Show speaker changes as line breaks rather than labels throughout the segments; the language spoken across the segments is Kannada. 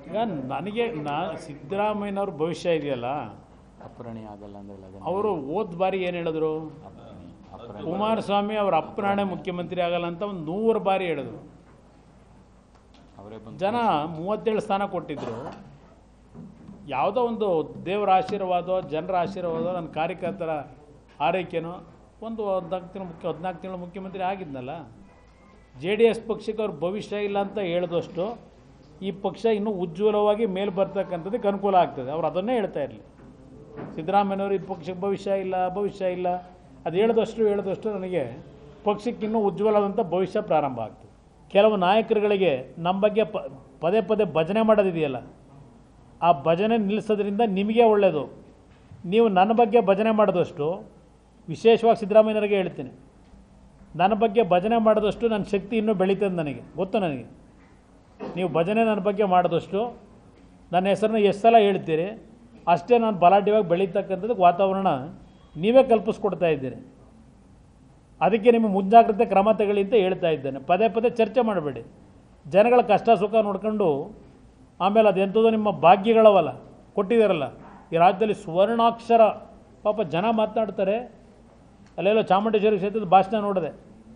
ಈಗ ನನಗೆ ನಾ ಸಿದ್ದರಾಮಯ್ಯನವ್ರ ಭವಿಷ್ಯ ಇದೆಯಲ್ಲ
ಅಪೂರಣೀಯ ಆಗಲ್ಲ ಅಂದ್ರೆ ಅದನ್ನ
ಅವರು ಹೋದ ಬಾರಿ ಏನು ಹೇಳಿದ್ರು
ಅಪೂರಣೀಯ ಅಪೂರಣೀಯ
ಕುಮಾರಸ್ವಾಮಿ ಅವ್ರ ಅಪ್ಪನಾಣೆ ಮುಖ್ಯಮಂತ್ರಿ ಆಗಲ್ಲ ಅಂತ ಒಂದು ನೂರು ಬಾರಿ ಹೇಳಿದ್ರು
ಅವರೇ ಬಂದು
ಜನ ಮೂವತ್ತೇಳು ಸ್ಥಾನ ಕೊಟ್ಟಿದ್ರು ಯಾವುದೋ ಒಂದು ದೇವರ ಆಶೀರ್ವಾದ ಜನರ ಆಶೀರ್ವಾದ ನನ್ನ ಕಾರ್ಯಕರ್ತರ ಆರೈಕೆನೋ ಒಂದು ಹದಿನಾಲ್ಕು ತಿಂಗಳು ಮುಖ್ಯ ಹದಿನಾಲ್ಕು ತಿಂಗಳು ಮುಖ್ಯಮಂತ್ರಿ ಆಗಿದ್ನಲ್ಲ ಜೆ ಡಿ ಎಸ್ ಪಕ್ಷಕ್ಕೆ ಅವ್ರ ಭವಿಷ್ಯ ಇಲ್ಲ ಅಂತ ಹೇಳಿದಷ್ಟು ಈ ಪಕ್ಷ ಇನ್ನೂ ಉಜ್ವಲವಾಗಿ ಮೇಲೆ ಬರ್ತಕ್ಕಂಥದ್ದಕ್ಕೆ ಅನುಕೂಲ ಆಗ್ತದೆ ಅವ್ರು ಅದನ್ನೇ ಹೇಳ್ತಾ ಇರಲಿ ಸಿದ್ದರಾಮಯ್ಯನವರು ಈ ಪಕ್ಷಕ್ಕೆ ಭವಿಷ್ಯ ಇಲ್ಲ ಭವಿಷ್ಯ ಇಲ್ಲ ಅದು ಹೇಳಿದಷ್ಟು ಹೇಳಿದಷ್ಟು ನನಗೆ ಪಕ್ಷಕ್ಕೆ ಇನ್ನೂ ಉಜ್ವಲವಾದಂಥ ಭವಿಷ್ಯ ಪ್ರಾರಂಭ ಆಗ್ತದೆ ಕೆಲವು ನಾಯಕರುಗಳಿಗೆ ನಮ್ಮ ಬಗ್ಗೆ ಪ ಪದೇ ಪದೇ ಭಜನೆ ಮಾಡೋದಿದೆಯಲ್ಲ ಆ ಭಜನೆ ನಿಲ್ಲಿಸೋದ್ರಿಂದ ನಿಮಗೆ ಒಳ್ಳೆಯದು ನೀವು ನನ್ನ ಬಗ್ಗೆ ಭಜನೆ ಮಾಡಿದಷ್ಟು ವಿಶೇಷವಾಗಿ ಸಿದ್ದರಾಮಯ್ಯನವರಿಗೆ ಹೇಳ್ತೀನಿ ನನ್ನ ಬಗ್ಗೆ ಭಜನೆ ಮಾಡಿದಷ್ಟು ನನ್ನ ಶಕ್ತಿ ಇನ್ನೂ ಬೆಳೀತದೆ ನನಗೆ ಗೊತ್ತು ನನಗೆ ನೀವು ಭಜನೆ ನನ್ನ ಬಗ್ಗೆ ಮಾಡಿದಷ್ಟು ನನ್ನ ಹೆಸರನ್ನ ಎಷ್ಟು ಸಲ ಹೇಳ್ತೀರಿ ಅಷ್ಟೇ ನಾನು ಬಲಾಢ್ಯವಾಗಿ ಬೆಳೀತಕ್ಕಂಥದ್ದಕ್ಕೆ ವಾತಾವರಣ ನೀವೇ ಕಲ್ಪಿಸ್ಕೊಡ್ತಾ ಇದ್ದೀರಿ ಅದಕ್ಕೆ ನಿಮ್ಮ ಮುಂಜಾಗ್ರತೆ ಕ್ರಮ ತಗೊಳ್ಳಿ ಅಂತ ಹೇಳ್ತಾ ಇದ್ದೇನೆ ಪದೇ ಪದೇ ಚರ್ಚೆ ಮಾಡಬೇಡಿ ಜನಗಳ ಕಷ್ಟ ಸುಖ ನೋಡ್ಕೊಂಡು ಆಮೇಲೆ ಅದೆಂಥದ್ದು ನಿಮ್ಮ ಭಾಗ್ಯಗಳವಲ್ಲ ಕೊಟ್ಟಿದ್ದಾರಲ್ಲ ಈ ರಾಜ್ಯದಲ್ಲಿ ಸುವರ್ಣಾಕ್ಷರ ಪಾಪ ಜನ ಮಾತನಾಡ್ತಾರೆ ಅಲ್ಲೆಲ್ಲೋ ಚಾಮುಂಡೇಶ್ವರಿ ಕ್ಷೇತ್ರದ ಭಾಷಣ ನೋಡಿದೆ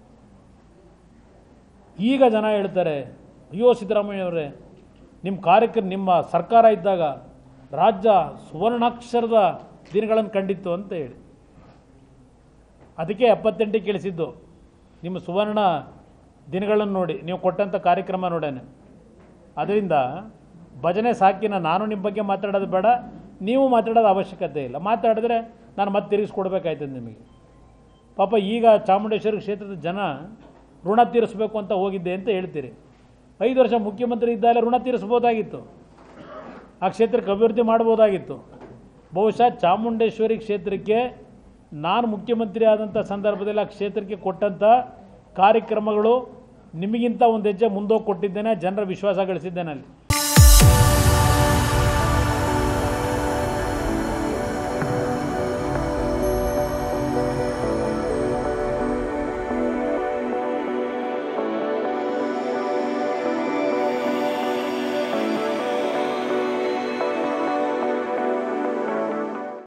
ಈಗ ಜನ ಹೇಳ್ತಾರೆ ಅಯ್ಯೋ ಸಿದ್ದರಾಮಯ್ಯವ್ರೆ ನಿಮ್ಮ ಕಾರ್ಯಕ್ರಮ ನಿಮ್ಮ ಸರ್ಕಾರ ಇದ್ದಾಗ ರಾಜ್ಯ ಸುವರ್ಣಾಕ್ಷರದ ದಿನಗಳನ್ನು ಕಂಡಿತ್ತು ಅಂತ ಹೇಳಿ ಅದಕ್ಕೆ ಎಪ್ಪತ್ತೆಂಟಿಗೆ ಕೇಳಿಸಿದ್ದು ನಿಮ್ಮ ಸುವರ್ಣ ದಿನಗಳನ್ನು ನೋಡಿ ನೀವು ಕೊಟ್ಟಂಥ ಕಾರ್ಯಕ್ರಮ ನೋಡೇನೆ ಅದರಿಂದ ಭಜನೆ ಸಾಕಿನ ನಾನು ನಿಮ್ಮ ಬಗ್ಗೆ ಮಾತಾಡೋದು ಬೇಡ ನೀವು ಮಾತಾಡೋದು ಅವಶ್ಯಕತೆ ಇಲ್ಲ ಮಾತಾಡಿದ್ರೆ ನಾನು ಮತ್ತೆ ತಿರುಗಿಸ್ಕೊಡ್ಬೇಕಾಯ್ತದೆ ನಿಮಗೆ ಪಾಪ ಈಗ ಚಾಮುಂಡೇಶ್ವರಿ ಕ್ಷೇತ್ರದ ಜನ ಋಣ ತೀರಿಸಬೇಕು ಅಂತ ಹೋಗಿದ್ದೆ ಅಂತ ಹೇಳ್ತೀರಿ ಐದು ವರ್ಷ ಮುಖ್ಯಮಂತ್ರಿ ಇದ್ದಾಗ ಋಣ ತೀರಿಸ್ಬೋದಾಗಿತ್ತು ಆ ಕ್ಷೇತ್ರಕ್ಕೆ ಅಭಿವೃದ್ಧಿ ಮಾಡ್ಬೋದಾಗಿತ್ತು ಬಹುಶಃ ಚಾಮುಂಡೇಶ್ವರಿ ಕ್ಷೇತ್ರಕ್ಕೆ ನಾನು ಮುಖ್ಯಮಂತ್ರಿ ಆದಂಥ ಸಂದರ್ಭದಲ್ಲಿ ಆ ಕ್ಷೇತ್ರಕ್ಕೆ ಕೊಟ್ಟಂಥ ಕಾರ್ಯಕ್ರಮಗಳು ನಿಮಗಿಂತ ಒಂದು ಹೆಜ್ಜೆ ಮುಂದೋಗಿ ಕೊಟ್ಟಿದ್ದೇನೆ ಜನರ ವಿಶ್ವಾಸ ಗಳಿಸಿದ್ದೇನೆ ಅಲ್ಲಿ